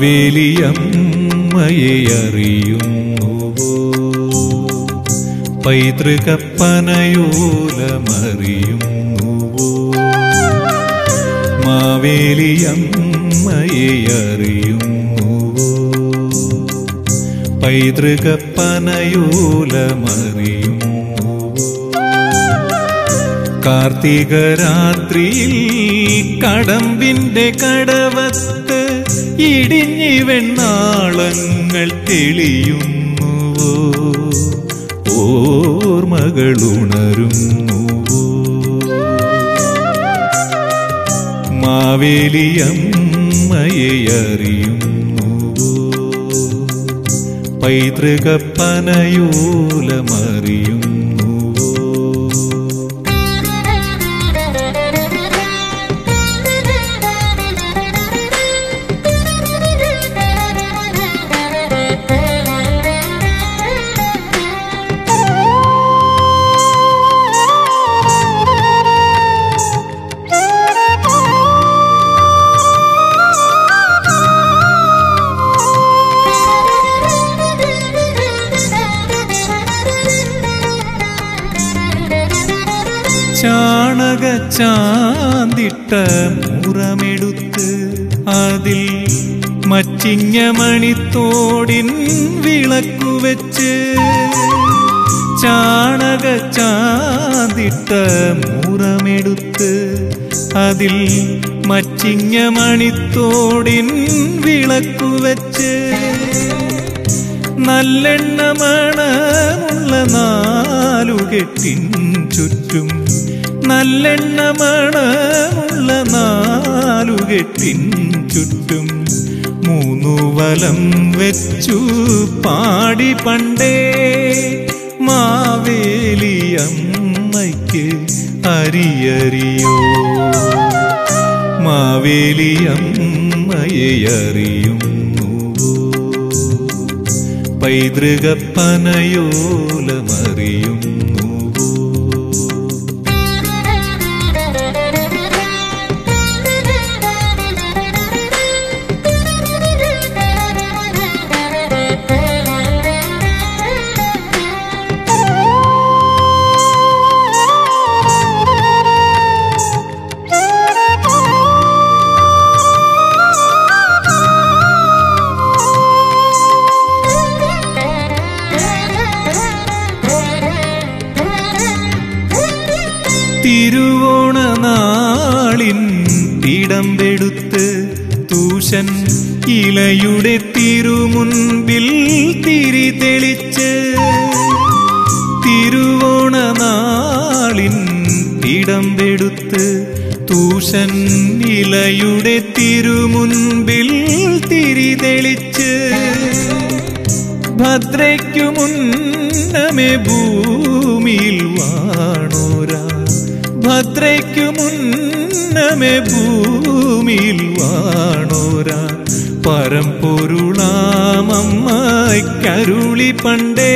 മാവേലിയമ്മയെ അറിയുന്നുവോ പൈതൃകപ്പനയോലമറിയുന്നുവോ മാവേലിയമ്മയെ അറിയുന്നുവോ പൈതൃകപ്പനയോലമറിയുന്നുവോ കാർത്തിക രാത്രിയിൽ കടമ്പിന്റെ കടവത്ത് ഇടിഞ്ഞി വെണ്ണാളങ്ങൾ തെളിയുന്നുവോ ഓർമ്മകളുണരുന്നുവോ മാവേലിയമ്മയെ അറിയുന്നുവോ പൈതൃകപ്പനയോലമറിയുന്നുവോ ചാണക ചാന്തിട്ട മുറമെടുത്ത് അതിൽ മച്ചിങ്ങ മണിത്തോടിൻ വിളക്കു വെച്ച് ചാണക ചാന്തിട്ട മുറമെടുത്ത് അതിൽ മച്ചിങ്ങ മണിത്തോടിൻ വിളക്കു വെച്ച് നല്ലെണ്ണ മണമുള്ള നാലുകെട്ടിൻ ചുറ്റും നല്ലെണ്ണ മണമുള്ള നാലുകെട്ടിൻ ചുറ്റും മൂന്നു വലം വെച്ചു പാടി പണ്ടേ മാവേലിയമ്മയ്ക്ക് അരിയറിയോ മാവേലിയമ്മയെ അറിയുന്നുവോ പൈതൃകപ്പനയോലമറിയുന്നുവോ തിരുവോണ നാളിൻ തിടമ്പെടുത്ത് തൂഷൻ ഇലയുടെ തിരുമുൻപിൽ തിരി തെളിച്ച് തിരുവോണ നാളിൻ തിടമ്പെടുത്ത് തൂഷൻ ഇലയുടെ തിരുമുൻപിൽ തിരി തെളിച്ച് ഭദ്രയ്ക്കു മുന്നമേ ഭൂമിയിൽ വാണോരാ ഭദ്രയ്ക്കു മുന്നമേ ഭൂമിയിൽ വാണോരാ പരമ്പൊരുളാമമ്മയ്ക്കരുളി പണ്ടേ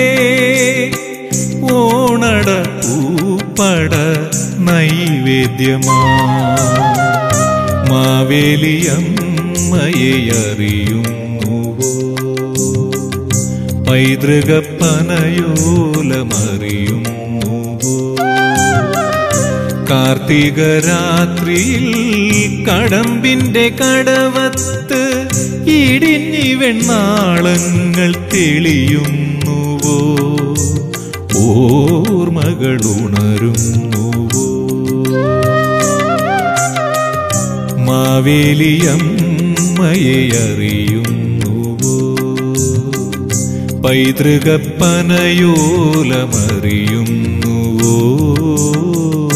ഓണട പൂപ്പട നൈവേദ്യമാ മാവേലിയമ്മയെ അറിയുന്നുവോ പൈതൃകപ്പനയോലമറിയുന്നുവോ കാർത്തിക രാത്രിയിൽ കടമ്പിന്റെ കടവത്ത് ഇടിഞ്ഞി വെണ്ണാളങ്ങൾ തെളിയുന്നുവോ ഓർമ്മകളുണരുന്നുവോ മാവേലിയമ്മയെ അറിയുന്നുവോ പൈതൃകപ്പനയോലമറിയുന്നുവോ